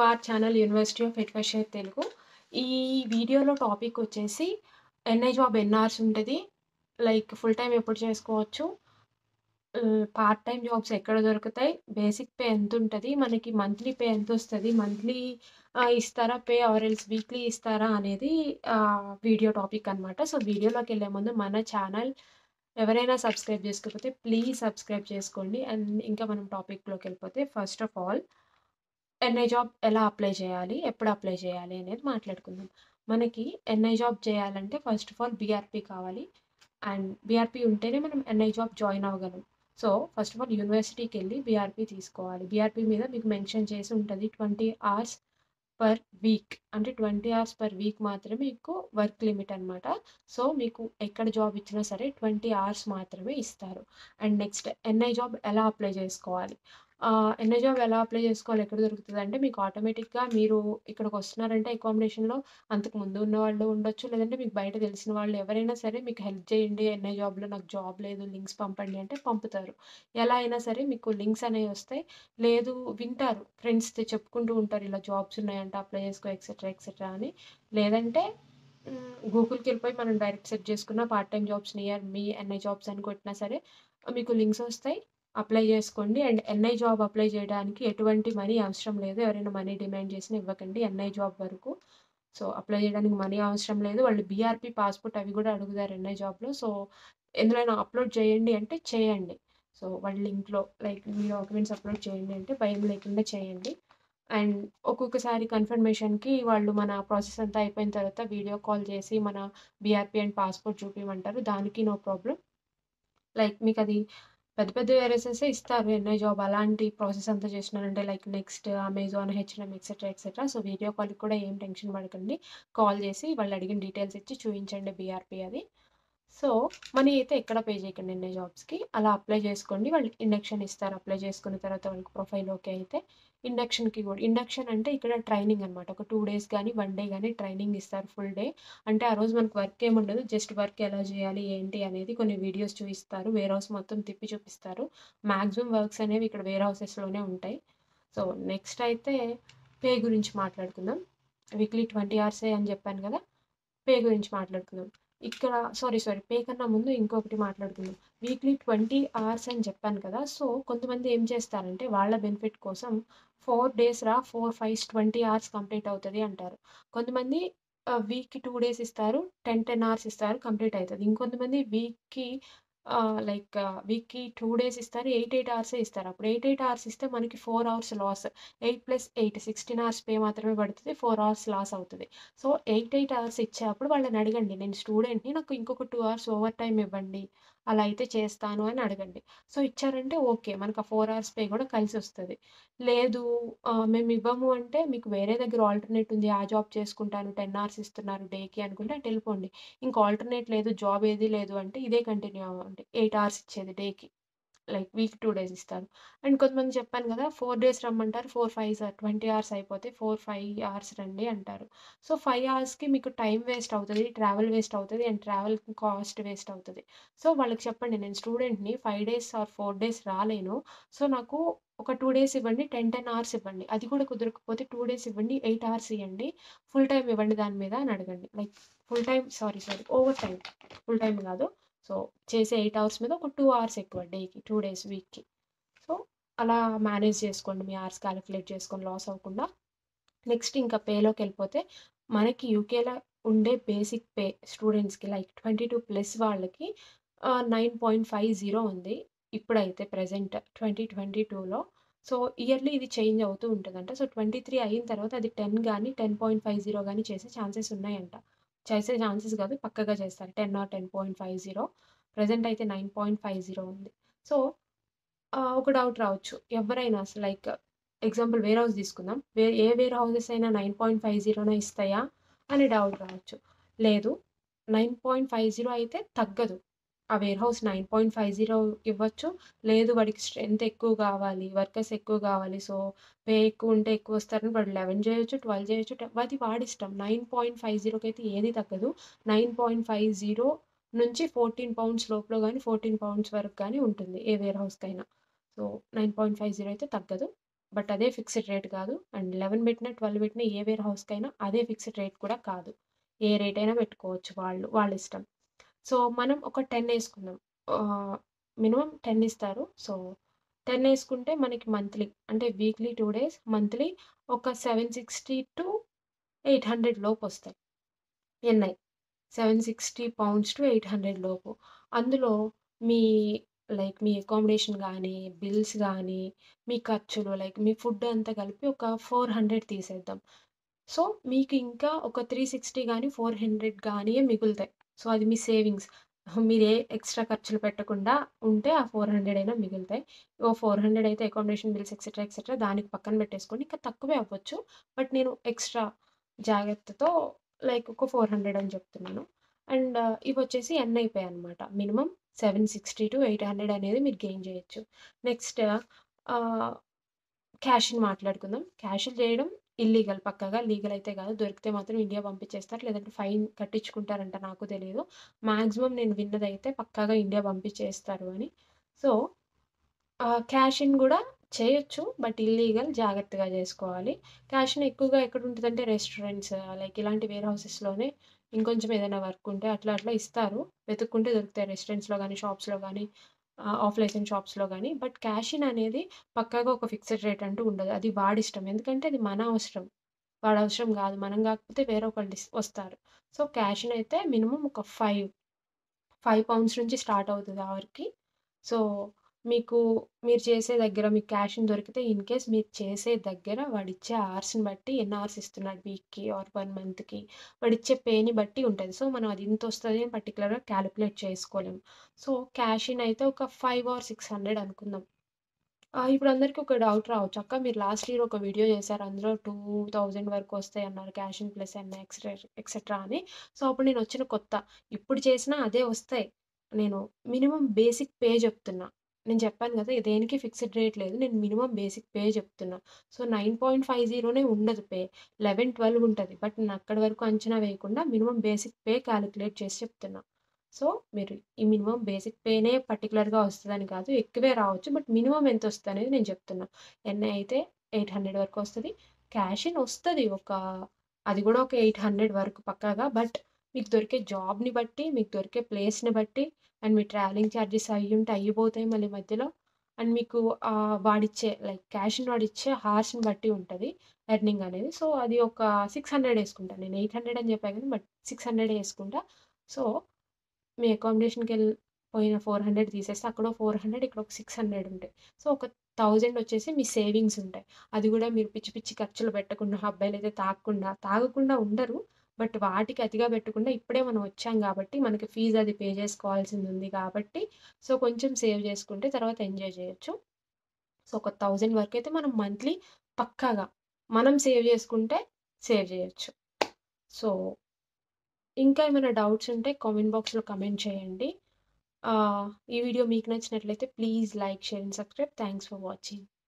Hour channel university of education Telugu. ఈ వీడియోలో topic వచ్చేసి ఎన్ఐ జాబ్ ఎన్ని అవర్స్ ఉంటది? లైక్ ఫుల్ టైమ్ ఎప్పుడు చేసుకోవచ్చు? ఆహ్, పార్ట్ టైమ్ జాబ్స్ ఎక్కడ దొరుకుతాయి? బేసిక్ పే ఎంతుంటది? మనకి మంత్లీ పే ఎంతొస్తది? మంత్లీ ఆహ్, ఇస్తారా పే ఆర్ ఎల్స్ వీక్లీ ఇస్తారా? అనేది ఆహ్, వీడియో టాపిక్ అనమాట. సో, వీడియోలోకెళ్ళే ముందు మన ఛానల్ ఎవరైనా సబ్స్క్రైబ్ చేసుకోకపోతే ప్లీజ్ సబ్స్క్రైబ్ చేసుకోండి. అండ్ ఇంకా మనం టాపిక్‌లోకెళ్ళిపోతే first of all NI job ఎలా అప్లై చేయాలి? ఎప్పుడు అప్లై చేయాలి? అనేది మాట్లాడుకుందాం. మనకి ఎన్ఐ జాబ్ చేయాలంటే ఫస్ట్ ఆఫ్ ఆల్ బీఆర్‌పీ కావాలి. అండ్ బీఆర్‌పీ ఉంటేనే మనం ఎన్ఐ జాబ్ జాయిన్ అవ్వగలం. సో, ఫస్ట్ ఆఫ్ ఆల్ యూనివర్సిటీకెళ్ళి బీఆర్‌పీ తీసుకోవాలి. బీఆర్‌పీ మీద మీకు మెన్షన్ చేసి ఉంటది 20 అవర్స్ పర్ వీక్. అంటే 20 అవర్స్ పర్ వీక్ మాత్రమే మీకు వర్క్ లిమిట్ అనమాట. సో, మీకు ఎక్కడ జాబ్ ఇచ్చినా సరే 20 అవర్స్ మాత్రమే ఇస్తారు. అండ్ నెక్స్ట్ ఎన్ఐ జాబ్ ఎలా అప్లై చేసుకోవాలి? ఆహ్, ఎన్ఐ జాబ్ ఎలా అప్లై చేసుకోవాలి? ఎక్కడ దొరుకుతదంటే మీకు ఆటోమేటిక్‌గా మీరు ఇక్కడికొస్తున్నారంటే అకామిడేషన్‌లో అంతకు ముందు ఉన్నవాళ్ళు ఉండొచ్చు. లేదంటే మీకు బయట తెలిసిన వాళ్ళు ఎవరైనా సరే మీకు హెల్ప్ చేయండి ఎన్ఐ జాబ్‌లో నాకు జాబ్ లేదు లింక్స్ పంపండి అంటే పంపుతారు. ఎలా అయినా సరే మీకు లింక్స్ అనేవి వస్తాయి. లేదు వింటారు ఫ్రెండ్స్ చెప్పుకుంటూ ఉంటారు ఇలా జాబ్స్ ఉన్నాయంట అప్లై చేసుకో ఎక్సెట్రా, ఎక్సెట్రా అని. లేదంటే హ్మ్, గూగుల్‌కెళ్ళిపోయి మనం డైరెక్ట్ సెర్చ్ చేసుకున్న part time jobs near me NI jobs అని కొట్టినా సరే మీకు లింక్స్ వస్తాయి. అప్లై చేసుకోండి. అండ్ ఎన్ఐ జాబ్ అప్లై చేయడానికి ఎటువంటి మనీ అవసరం లేదు. ఎవరైనా మనీ డిమాండ్ చేసినా ఇవ్వకండి ఎన్ఐ జాబ్ వరకు. సో, అప్లై చేయడానికి మనీ అవసరం లేదు. వాళ్ళు బీఆర్‌పీ, పాస్‌పోర్ట్ అవి కూడా అడుగుతారు ఎన్ఐ జాబ్‌లో. సో, ఎందులోనైనా అప్లోడ్ చేయండి అంటే చేయండి. సో, వాళ్ళ లింక్‌లో లైక్ మీ డాక్యుమెంట్స్ అప్లోడ్ చేయండి అంటే భయం లేకుండా చేయండి. అండ్ ఒక్కొక్కసారి కన్ఫర్మేషన్‌కి వాళ్ళు మన ప్రాసెస్ అంతా అయిపోయిన తర్వాత వీడియో కాల్ చేసి మన బీఆర్‌పీ అండ్ పాస్‌పోర్ట్ చూపియమంటారు. దానికి నో ప్రాబ్లమ్. లైక్ మీకది పెద్ద పెద్ద వేరియసెసే ఇస్తారు ఎన్ఐ జాబ్ అలాంటి ప్రాసెస్ అంతా చేసినారంటే like next Amazon, hmm etcetera, etcetera. So, video కాల్‌కి కూడా ఏం టెన్షన్ పడకండి. కాల్ చేసి వాళ్ళు అడిగిన డీటెయిల్స్ ఇచ్చి చూయించండి బీఆర్‌పీ అది. సో, మనీ అయితే ఎక్కడ పే చేయకండి ఎన్ఐ జాబ్స్‌కి. అలా అప్లై చేసుకోండి. వాళ్ళు ఇండక్షన్ ఇస్తారు. అప్లై చేసుకున్న తర్వాత వాళ్ళకి ప్రొఫైల్ ఓకే అయితే ఇండక్షన్‌కి కూడా ఇండక్షన్ అంటే ఇక్కడ ట్రైనింగ్ అనమాట. ఒక 2 డేస్ గానీ, 1 డే గానీ ట్రైనింగ్ ఇస్తారు ఫుల్ డే. అంటే ఆ రోజు మనకు వర్క్ ఏముండదు. జస్ట్ వర్క్ ఎలా చేయాలి? ఏంటి? అనేది కొన్ని వీడియోస్ చూయిస్తారు. వేర్ హౌస్ మొత్తం తిప్పి చూపిస్తారు. మాక్సిమం వర్క్స్ అనేవి ఇక్కడ వేర్ హౌసెస్‌లోనే ఉంటాయి. సో, నెక్స్ట్ అయితే పే గురించి మాట్లాడుకుందాం. వీక్లీ 20 అవర్సే అని చెప్పాను కదా! పే గురించి మాట్లాడుకుందాం. ఇక్కడ సారీ, సారీ పే కన్నా ముందు ఇంకొకటి మాట్లాడుకుందాం. వీక్లీ 20 అవర్స్ అని చెప్పాను కదా! సో, కొంతమంది ఏం చేస్తారంటే వాళ్ళ బెనిఫిట్ కోసం 4 డేస్ రా 4 ఫైవ్స్ 20 అవర్స్ కంప్లీట్ అవుతది అంటారు. కొంతమంది ఆహ్, వీక్‌కి 2 డేస్ ఇస్తారు. 10, 10 అవర్స్ ఇస్తారు కంప్లీట్ అయితది. ఇంకొంతమంది వీక్‌కి ఆహ్, లైక్ వీక్‌కి 2 డేస్ ఇస్తారు. 8, 8 అవర్సే ఇస్తారు. అప్పుడు 8, 8 అవర్స్ ఇస్తే మనకి 4 అవర్స్ లాస్. 8+8 16 అవర్స్ పే మాత్రమే పడుతది. 4 అవర్స్ లాస్ అవుతది. సో, 8, 8 అవర్స్ ఇచ్చేప్పుడు వాళ్ళని అడగండి. నేను స్టూడెంట్‌ని నాకు ఇంకొక 2 అవర్స్ ఓవర్ టైమ్ ఇవ్వండి. అలా అయితే చేస్తాను అని అడగండి. సో, ఇచ్చారంటే ఓకే. మనకు ఆ 4 అవర్స్ పే కూడా కలిసొస్తది. లేదు ఆహ్, మేము ఇవ్వము అంటే మీకు వేరే దగ్గర ఆల్టర్‌నేట్ ఉంది. ఆ జాబ్ చేసుకుంటాను 10 అవర్స్ ఇస్తున్నారు డేకి అనుకుంటే అటు వెళ్ళిపోండి. ఇంకా ఆల్టర్‌నేట్ లేదు జాబ్ ఏది లేదు అంటే ఇదే కంటిన్యూ అవ్వండి. 8 అవర్స్ ఇచ్చేది డేకి. లైక్ వీక్ 2 డేస్ ఇస్తారు. అండ్ కొంతమంది చెప్పాను కదా! 4 డేస్ రమ్మంటారు. 4 ఫైవ్స్ 20 అవర్స్ అయిపోతాయి. 4, 5 అవర్స్ రండి అంటారు. సో, 5 అవర్స్‌కి మీకు టైమ్ వేస్ట్ అవుతది. ట్రావెల్ వేస్ట్ అవుతది. అండ్ ట్రావెల్ కాస్ట్ వేస్ట్ అవుతది. సో, వాళ్ళకి చెప్పండి నేను స్టూడెంట్‌ని 5 డేస్ ఆర్ 4 డేస్ రాలేను. సో, నాకు ఒక 2 డేస్ ఇవ్వండి. 10, 10 అవర్స్ ఇవ్వండి. అది కూడా కుదరకపోతే 2 డేస్ ఇవ్వండి. 8 అవర్స్ ఇయ్యండి. ఫుల్ టైమ్ ఇవ్వండి దాని మీద అని అడగండి. Like full time sorry, sorry over time. Full time కాదు. సో, చేసే 8 అవర్స్ మీద ఒక 2 అవర్స్ ఎక్కువ డేకి 2 డేస్ వీక్‌కి. సో, అలా మేనేజ్ చేసుకోండి. మీ అవర్స్ కాలిక్యులేట్ చేసుకొని లాస్ అవ్వకుండా. నెక్స్ట్ ఇంకా పేలోకెళ్ళిపోతే మనకి యూకేలో ఉండే బేసిక్ పే స్టూడెంట్స్‌కి లైక్ 22 ప్లస్ వాళ్ళకి ఆహ్, 9.50 ఉంది. ఇప్పుడైతే ప్రెజెంట్ 2022లో. సో, ఇయర్‌లీ ఇది చేంజ్ అవుతూ ఉంటదంట. సో, 23 అయిన తర్వాత అది 10 గానీ, 10.50 గానీ చేసే ఛాన్సెస్ ఉన్నాయంట. చేసే ఛాన్సెస్ కాదు పక్కాగా చేస్తారు. 10 ఆర్ 10.50 ప్రెజెంట్ అయితే 9.50 ఉంది. సో, ఆహ్, ఒక డౌట్ రావచ్చు. ఎవరైనా అసలు లైక్ ఎగ్జాంపుల్ వేర్ హౌస్ తీసుకుందాం. వే ఏ వేర్ హౌసెస్ అయినా 9.50నే ఇస్తాయా? అని డౌట్ రావచ్చు. లేదు 9.50 అయితే తగ్గదు. ఆ వేర్ హౌస్ 9.50 ఇవ్వచ్చు. లేదు వాడికి స్ట్రెంత్ ఎక్కువ కావాలి. వర్కర్స్ ఎక్కువ కావాలి. సో, పే ఎక్కువ ఉంటే ఎక్కువ వస్తారని వాడు 11 చేయొచ్చు. 12 చేయొచ్చు. ట అది వాడిష్టం. 9.50కైతే ఏది తగ్గదు. 9.50 నుంచి 14 పౌండ్స్ లోపల గానీ, 14 పౌండ్స్ వరకు గానీ ఉంటుంది. ఏ వేర్ హౌస్‌కైనా. సో, 9.50 అయితే తగ్గదు. బట్ అదే ఫిక్స్డ్ రేట్ కాదు అండ్ లెవెన్ పెట్టినా ట్వెల్వ్ పెట్టినా ఏ వేర్ హౌస్కైనా అదే ఫిక్స్డ్ రేట్ కూడా కాదు ఏ రేట్ అయినా పెట్టుకోవచ్చు వాళ్ళు వాళ్ళ ఇష్టం సో మనం ఒక టెన్ వేసుకుందాం మినిమం టెన్ ఇస్తారు సో టెన్ వేసుకుంటే మనకి మంత్లీ అంటే వీక్లీ టూ డేస్ మంత్లీ ఒక seven sixty to eight hundred లోపు వస్తాయి NI seven sixty pounds to eight hundred లోపు అందులో మీ లైక్ మీ అకామిడేషన్ కానీ బిల్స్ కానీ మీ ఖర్చులు లైక్ మీ ఫుడ్ అంతా కలిపి ఒక ఫోర్ హండ్రెడ్ తీసేద్దాం సో మీకు ఇంకా ఒక త్రీ సిక్స్టీ కానీ ఫోర్ హండ్రెడ్ కానీ మిగులుతాయి సో అది మీ సేవింగ్స్ మీరు ఏ ఎక్స్ట్రా ఖర్చులు పెట్టకుండా ఉంటే ఆ ఫోర్ హండ్రెడ్ అయినా మిగులుతాయి ఓ ఫోర్ హండ్రెడ్ అయితే అకామిడేషన్ బిల్స్ ఎక్సెట్రా ఎక్సెట్రా దానికి పక్కన పెట్టేసుకొని ఇంకా తక్కువే అవ్వచ్చు బట్ నేను ఎక్స్ట్రా జాగ్రత్తతో లైక్ ఒక ఫోర్ హండ్రెడ్ అని చెప్తున్నాను అండ్ ఇవి వచ్చేసి ఎన్ అయిపోయాయి అనమాట minimum seven sixty to eight hundred అనేది మీరు గెయిన్ చేయొచ్చు నెక్స్ట్ క్యాష్ని మాట్లాడుకుందాం క్యాష్లు చేయడం ఇల్లీగల్ పక్కగా లీగల్ అయితే కాదు దొరికితే మాత్రం ఇండియా పంపించేస్తారు లేదంటే ఫైన్ కట్టించుకుంటారంట నాకు తెలియదు మ్యాక్సిమం నేను విన్నదైతే పక్కాగా ఇండియా పంపించేస్తారు అని సో క్యాష్ ఇన్ కూడా చేయొచ్చు బట్ ఇల్లీగల్ జాగ్రత్తగా చేసుకోవాలి క్యాష్ని ఎక్కువగా ఎక్కడ ఉంటుందంటే రెస్టారెంట్స్ లైక్ ఇలాంటి వేర్ హౌసెస్లోనే ఇంకొంచెం ఏదైనా వర్క్ ఉంటే అట్లా అట్లా ఇస్తారు వెతుక్కుంటే దొరుకుతాయి రెస్టారెంట్స్లో కానీ షాప్స్లో కానీ ఆఫ్ లైసెన్స్ షాప్స్లో కానీ బట్ క్యాష్ ఇన్ అనేది పక్కాగా ఒక ఫిక్స్డ్ రేట్ అంటూ ఉండదు అది వాడి ఇష్టం ఎందుకంటే అది మన అవసరం వాడి అవసరం కాదు మనం కాకపోతే వేరే ఒకళ్ళు వస్తారు సో క్యాష్ ఇన్ అయితే మినిమం ఒక ఫైవ్ ఫైవ్ పౌండ్స్ నుంచి స్టార్ట్ అవుతుంది అవర్కి సో మీకు మీరు చేసే దగ్గర మీకు క్యాష్ దొరికితే ఇన్ కేస్ మీరు చేసే దగ్గర వాడు ఇచ్చే అవర్స్ని బట్టి ఎన్ని అవర్స్ ఇస్తున్నాడు వీక్కి ఆర్ వన్ మంత్కి వాడు ఇచ్చే పేని బట్టి ఉంటుంది సో మనం అది ఇంత వస్తుంది అని పర్టికులర్గా క్యాలిక్యులేట్ చేసుకోలేము సో క్యాష్ ఇన్ అయితే ఒక ఫైవ్ ఆర్ సిక్స్ హండ్రెడ్ అనుకుందాం ఇప్పుడు అందరికీ ఒక డౌట్ రావచ్చు అక్క మీరు లాస్ట్ ఇయర్ ఒక వీడియో చేశారు అందులో టూ థౌజండ్ వరకు వస్తాయి అన్నారు క్యాష్ ఇన్ ప్లస్ అన్న ఎక్స్ట్రా ఎక్సెట్రా అని సో అప్పుడు నేను వచ్చిన కొత్త ఇప్పుడు చేసినా అదే వస్తాయి నేను మినిమం బేసిక్ పే చెప్తున్నా నేను చెప్పాను కదా దేనికి ఫిక్స్డ్ రేట్ లేదు నేను మినిమం బేసిక్ పే చెప్తున్నా సో నైన్ పాయింట్ ఫైవ్ జీరోనే ఉండదు పే లెవెన్ ట్వెల్వ్ ఉంటుంది బట్ నేను అక్కడి వరకు అంచనా వేయకుండా మినిమం బేసిక్ పే క్యాలిక్యులేట్ చేసి చెప్తున్నా సో మీరు ఈ మినిమం బేసిక్ పేనే పర్టికులర్గా వస్తుందని కాదు ఎక్కువే రావచ్చు బట్ మినిమం ఎంత వస్తుంది అనేది నేను చెప్తున్నా ఎన్ఐ అయితే ఎయిట్ హండ్రెడ్ వరకు వస్తుంది క్యాష్ ఇన్ వస్తుంది ఒక అది కూడా ఒక ఎయిట్ హండ్రెడ్ వరకు పక్కాగా బట్ మీకు దొరికే జాబ్ని బట్టి మీకు దొరికే ప్లేస్ని బట్టి అండ్ మీ ట్రావెలింగ్ ఛార్జెస్ అయ్యి ఉంటే అయిపోతాయి మళ్ళీ మధ్యలో అండ్ మీకు వాడిచ్చే లైక్ క్యాష్ని వాడిచ్చే హార్స్ని బట్టి ఉంటుంది ఎర్నింగ్ అనేది సో అది ఒక సిక్స్ హండ్రెడ్ వేసుకుంటాను నేను ఎయిట్ హండ్రెడ్ అని చెప్పాను కానీ బట్ సిక్స్ హండ్రెడ్ వేసుకుంటా సో మీ అకామిడేషన్కి వెళ్ళి పోయిన ఫోర్ హండ్రెడ్ తీసేస్తే అక్కడ ఫోర్ హండ్రెడ్ ఇక్కడ ఒక సిక్స్ హండ్రెడ్ ఉంటాయి సో ఒక థౌజండ్ వచ్చేసి మీ సేవింగ్స్ ఉంటాయి అది కూడా మీరు పిచ్చి పిచ్చి ఖర్చులు పెట్టకుండా అబ్బాయిలు అయితే తాగకుండా తాగకుండా ఉండరు బట్ వాటికి అతిగా పెట్టకుండా ఇప్పుడే మనం వచ్చాం కాబట్టి మనకి ఫీజు అది పే చేసుకోవాల్సింది ఉంది కాబట్టి సో కొంచెం సేవ్ చేసుకుంటే తర్వాత ఎంజాయ్ చేయొచ్చు సో ఒక థౌజండ్ వరకు అయితే మనం మంత్లీ పక్కాగా మనం సేవ్ చేసుకుంటే సేవ్ చేయొచ్చు సో ఇంకా ఏమైనా డౌట్స్ ఉంటే కామెంట్ బాక్స్లో కమెంట్ చేయండి ఈ వీడియో మీకు నచ్చినట్లయితే please like share and subscribe thanks for watching